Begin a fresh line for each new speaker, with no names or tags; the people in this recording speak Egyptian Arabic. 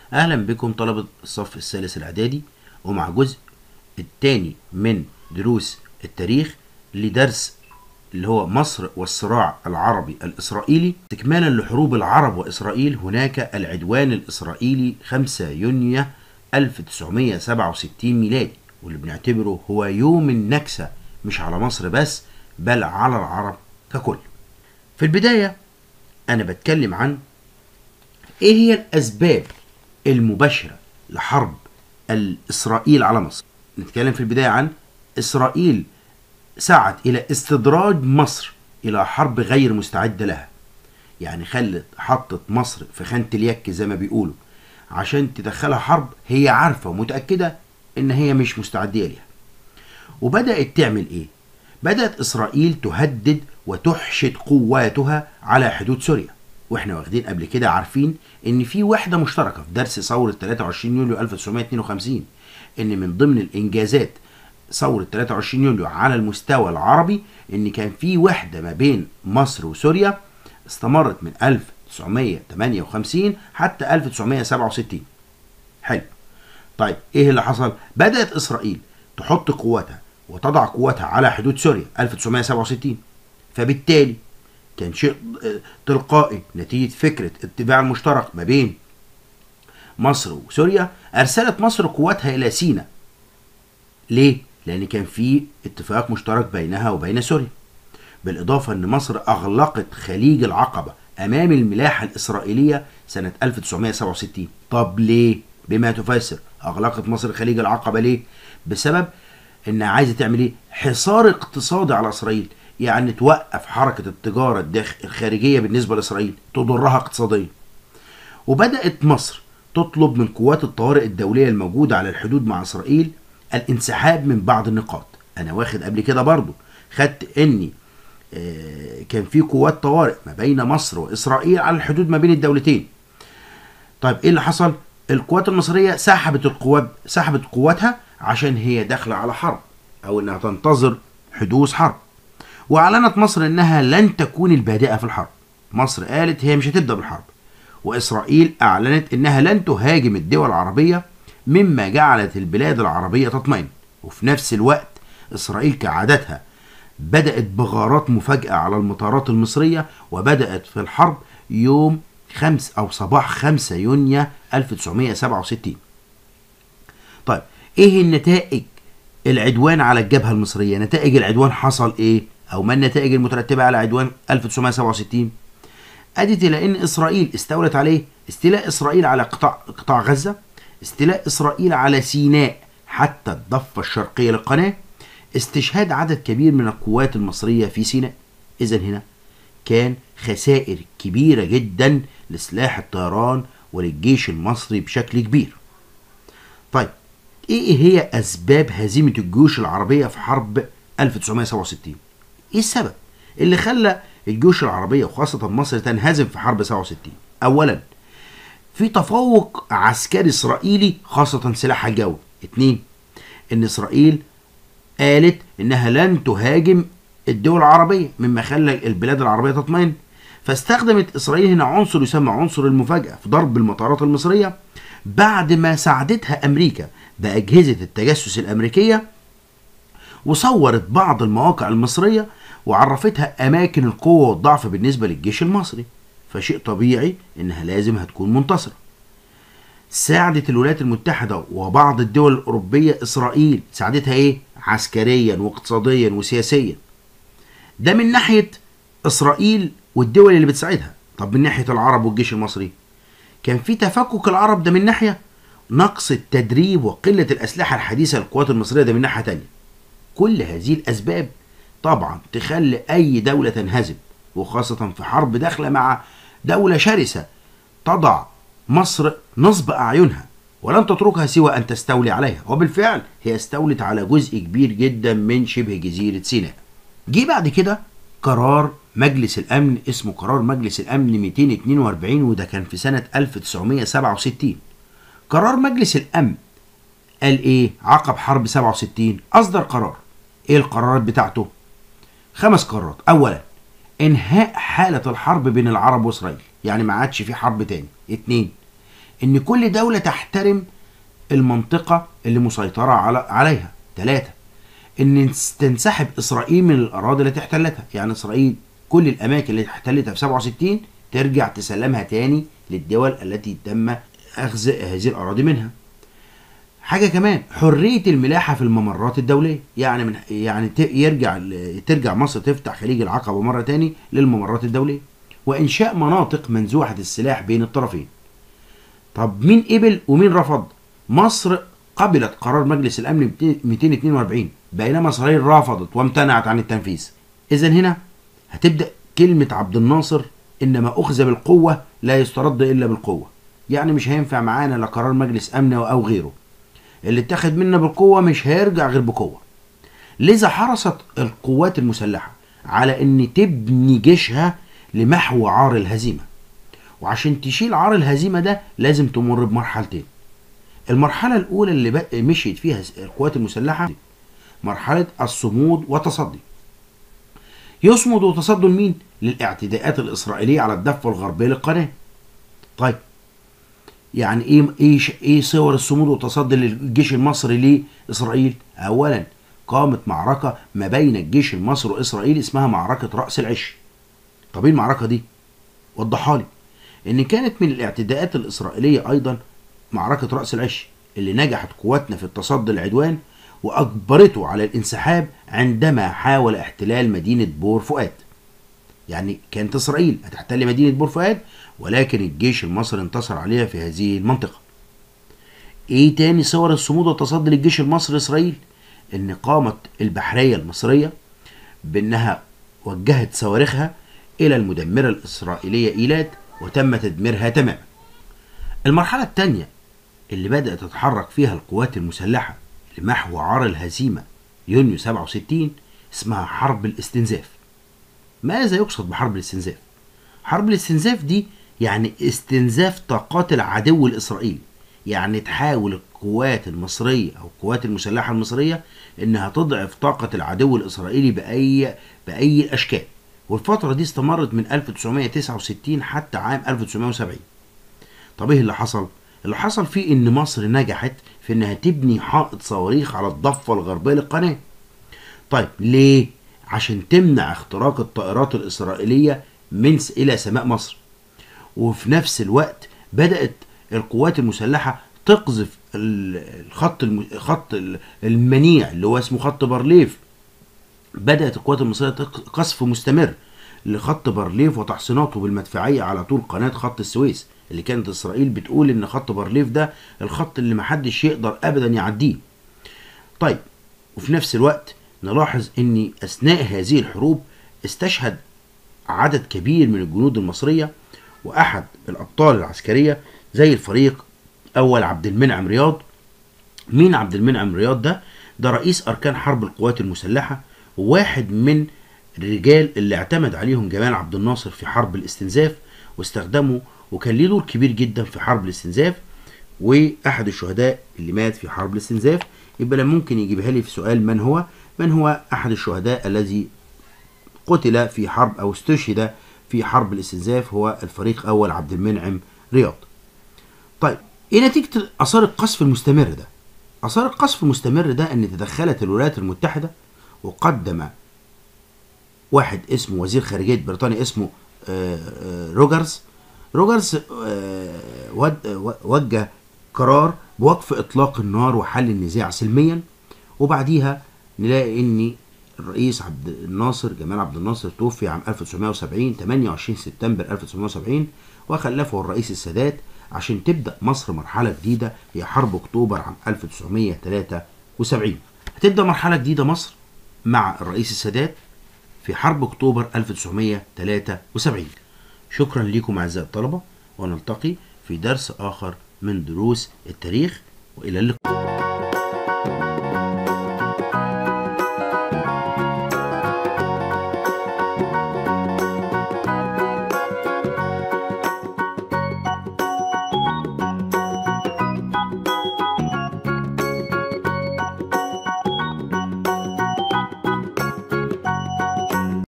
أهلا بكم طلبة الصف الثالث الإعدادي ومع جزء الثاني من دروس التاريخ لدرس اللي هو مصر والصراع العربي الإسرائيلي استكمالا لحروب العرب وإسرائيل هناك العدوان الإسرائيلي 5 يونيو 1967 ميلادي واللي بنعتبره هو يوم النكسة مش على مصر بس بل على العرب ككل في البداية أنا بتكلم عن إيه هي الأسباب المباشرة لحرب الإسرائيل على مصر نتكلم في البداية عن إسرائيل سعت إلى استدراج مصر إلى حرب غير مستعدة لها يعني خلت حطت مصر في خانة اليك زي ما بيقولوا عشان تدخلها حرب هي عارفة ومتأكدة إن هي مش مستعدية ليها وبدأت تعمل إيه؟ بدأت إسرائيل تهدد وتحشد قواتها على حدود سوريا واحنا واخدين قبل كده عارفين ان في وحده مشتركه في درس ثوره 23 يوليو 1952 ان من ضمن الانجازات ثوره 23 يوليو على المستوى العربي ان كان في وحده ما بين مصر وسوريا استمرت من 1958 حتى 1967 حلو طيب ايه اللي حصل بدات اسرائيل تحط قواتها وتضع قواتها على حدود سوريا 1967 فبالتالي كان شيء تلقائي نتيجة فكرة اتباع المشترك ما بين مصر وسوريا أرسلت مصر قواتها إلى سيناء ليه؟ لأن كان في اتفاق مشترك بينها وبين سوريا بالإضافة أن مصر أغلقت خليج العقبة أمام الملاحة الإسرائيلية سنة 1967 طب ليه؟ بما تفسر أغلقت مصر خليج العقبة ليه؟ بسبب انها عايزه تعمل ايه؟ حصار اقتصادي على اسرائيل، يعني توقف حركه التجاره الداخل الخارجيه بالنسبه لاسرائيل، تضرها اقتصاديا. وبدات مصر تطلب من قوات الطوارئ الدوليه الموجوده على الحدود مع اسرائيل الانسحاب من بعض النقاط. انا واخد قبل كده برضو خدت اني آه كان في قوات طوارئ ما بين مصر واسرائيل على الحدود ما بين الدولتين. طيب ايه اللي حصل؟ القوات المصريه سحبت القوات سحبت قواتها عشان هي داخله على حرب او انها تنتظر حدوث حرب واعلنت مصر انها لن تكون البادئه في الحرب مصر قالت هي مش هتبدا بالحرب واسرائيل اعلنت انها لن تهاجم الدول العربيه مما جعلت البلاد العربيه تطمئن وفي نفس الوقت اسرائيل كعادتها بدات بغارات مفاجاه على المطارات المصريه وبدات في الحرب يوم 5 او صباح 5 يونيو 1967 طيب ايه النتائج العدوان على الجبهه المصريه نتائج العدوان حصل ايه او ما النتائج المترتبه على عدوان 1967 ادت الى ان اسرائيل استولت عليه استيلاء اسرائيل على قطاع قطاع غزه استيلاء اسرائيل على سيناء حتى الضفه الشرقيه للقناه استشهاد عدد كبير من القوات المصريه في سيناء اذا هنا كان خسائر كبيره جدا لسلاح الطيران وللجيش المصري بشكل كبير طيب ايه هي اسباب هزيمه الجيوش العربيه في حرب 1967 ايه السبب اللي خلى الجيوش العربيه وخاصه مصر تنهزم في حرب 67 اولا في تفوق عسكري اسرائيلي خاصه سلاحها الجوي اتنين ان اسرائيل قالت انها لن تهاجم الدول العربيه مما خلى البلاد العربيه تطمئن فاستخدمت اسرائيل هنا عنصر يسمى عنصر المفاجاه في ضرب المطارات المصريه بعد ما ساعدتها امريكا باجهزه التجسس الامريكيه وصورت بعض المواقع المصريه وعرفتها اماكن القوه والضعف بالنسبه للجيش المصري فشيء طبيعي انها لازم هتكون منتصره ساعدت الولايات المتحده وبعض الدول الاوروبيه اسرائيل ساعدتها ايه عسكريا واقتصاديا وسياسيا ده من ناحيه اسرائيل والدول اللي بتساعدها طب من ناحيه العرب والجيش المصري كان في تفكك العرب ده من ناحيه نقص التدريب وقله الاسلحه الحديثه للقوات المصريه ده من ناحيه تانية كل هذه الاسباب طبعا تخلي اي دوله تنهزم وخاصه في حرب داخله مع دوله شرسه تضع مصر نصب اعينها ولن تتركها سوى ان تستولي عليها وبالفعل هي استولت على جزء كبير جدا من شبه جزيره سيناء جه بعد كده قرار مجلس الامن اسمه قرار مجلس الامن 242 وده كان في سنه 1967 قرار مجلس الامن قال ايه عقب حرب 67 اصدر قرار ايه القرارات بتاعته خمس قرارات اولا انهاء حاله الحرب بين العرب واسرائيل يعني ما عادش في حرب تاني اتنين ان كل دولة تحترم المنطقة اللي مسيطرة على عليها ثلاثة ان تنسحب اسرائيل من الاراضي التي احتلتها يعني اسرائيل كل الاماكن اللي احتلتها في 67 ترجع تسلمها تاني للدول التي تم اخذ هذه الاراضي منها حاجه كمان حريه الملاحه في الممرات الدوليه يعني من يعني ت- يرجع ترجع مصر تفتح خليج العقبه مره تاني للممرات الدوليه وانشاء مناطق منزوعه السلاح بين الطرفين طب مين قبل ومين رفض مصر قبلت قرار مجلس الامن 242 بينما اسرائيل رفضت وامتنعت عن التنفيذ اذا هنا هتبدا كلمه عبد الناصر انما اخذ بالقوه لا يسترد الا بالقوه يعني مش هينفع معانا لا قرار مجلس امن او غيره اللي اتخذ منا بالقوه مش هيرجع غير بقوه لذا حرصت القوات المسلحه على ان تبني جيشها لمحو عار الهزيمه وعشان تشيل عار الهزيمه ده لازم تمر بمرحلتين المرحله الاولى اللي بق- مشيت فيها القوات المسلحه مرحله الصمود والتصدي يصمد وتصدي لمين للاعتداءات الاسرائيليه على الضفه الغربيه للقناه طيب يعني ايه ايه ش- ايه صور الصمود والتصدي للجيش المصري لاسرائيل اولا قامت معركه ما بين الجيش المصري واسرائيل اسمها معركه راس العش طب ايه المعركه دي وضحها لي ان كانت من الاعتداءات الاسرائيليه ايضا معركه راس العش اللي نجحت قواتنا في التصدي للعدوان واجبرته على الانسحاب عندما حاول احتلال مدينه بور فؤاد يعني كانت اسرائيل هتحتل مدينه بور فؤاد ولكن الجيش المصري انتصر عليها في هذه المنطقه ايه تاني صور الصمود والتصدي للجيش المصري لاسرائيل ان قامت البحريه المصريه بانها وجهت صواريخها الى المدمره الاسرائيليه ايلات وتم تدميرها تماما المرحله الثانيه اللي بدات تتحرك فيها القوات المسلحه لمحو عار الهزيمه يونيو 67 اسمها حرب الاستنزاف ماذا يقصد بحرب الاستنزاف حرب الاستنزاف دي يعني استنزاف طاقات العدو الاسرائيلي يعني تحاول القوات المصريه او القوات المسلحه المصريه انها تضعف طاقه العدو الاسرائيلي باي باي الاشكال والفتره دي استمرت من 1969 حتى عام 1970 طب ايه اللي حصل اللي حصل فيه ان مصر نجحت في انها تبني حائط صواريخ على الضفه الغربيه للقناه طيب ليه عشان تمنع اختراق الطائرات الاسرائيليه من س- الى سماء مصر وفي نفس الوقت بدات القوات المسلحه تقذف ال- الخط الم- خط ال- المنيع اللي هو اسمه خط بارليف بدات القوات المصريه تق- قصف مستمر لخط بارليف وتحصيناته بالمدفعيه على طول قناه خط السويس اللي كانت اسرائيل بتقول ان خط بارليف ده الخط اللي محدش يقدر ابدا يعديه طيب وفي نفس الوقت نلاحظ ان اثناء هذه الحروب استشهد عدد كبير من الجنود المصريه واحد الابطال العسكريه زي الفريق اول عبد المنعم رياض مين عبد المنعم رياض ده ده رئيس اركان حرب القوات المسلحه وواحد من الرجال اللي اعتمد عليهم جمال عبد الناصر في حرب الاستنزاف واستخدمه وكان ليه دور كبير جدا في حرب الاستنزاف واحد الشهداء اللي مات في حرب الاستنزاف يبقى لما ممكن يجيبها لي في سؤال من هو من هو احد الشهداء الذي قتل في حرب او استشهد في حرب الاستنزاف هو الفريق اول عبد المنعم رياض طيب ايه نتيجه اثار القصف المستمر ده اثار القصف المستمر ده ان تدخلت الولايات المتحده وقدم واحد اسمه وزير خارجيه بريطانيا اسمه آه، آه، روجرز روجرز آه، ود- وجه قرار بوقف اطلاق النار وحل النزاع سلميا وبعديها نلاقي ان الرئيس عبد الناصر جمال عبد الناصر توفي عام 1970 28 سبتمبر 1970 وخلفه الرئيس السادات عشان تبدا مصر مرحله جديده هي حرب اكتوبر عام 1973 هتبدا مرحله جديده مصر مع الرئيس السادات في حرب اكتوبر 1973 شكرا لكم اعزائي الطلبه ونلتقي في درس اخر من دروس التاريخ والى اللقاء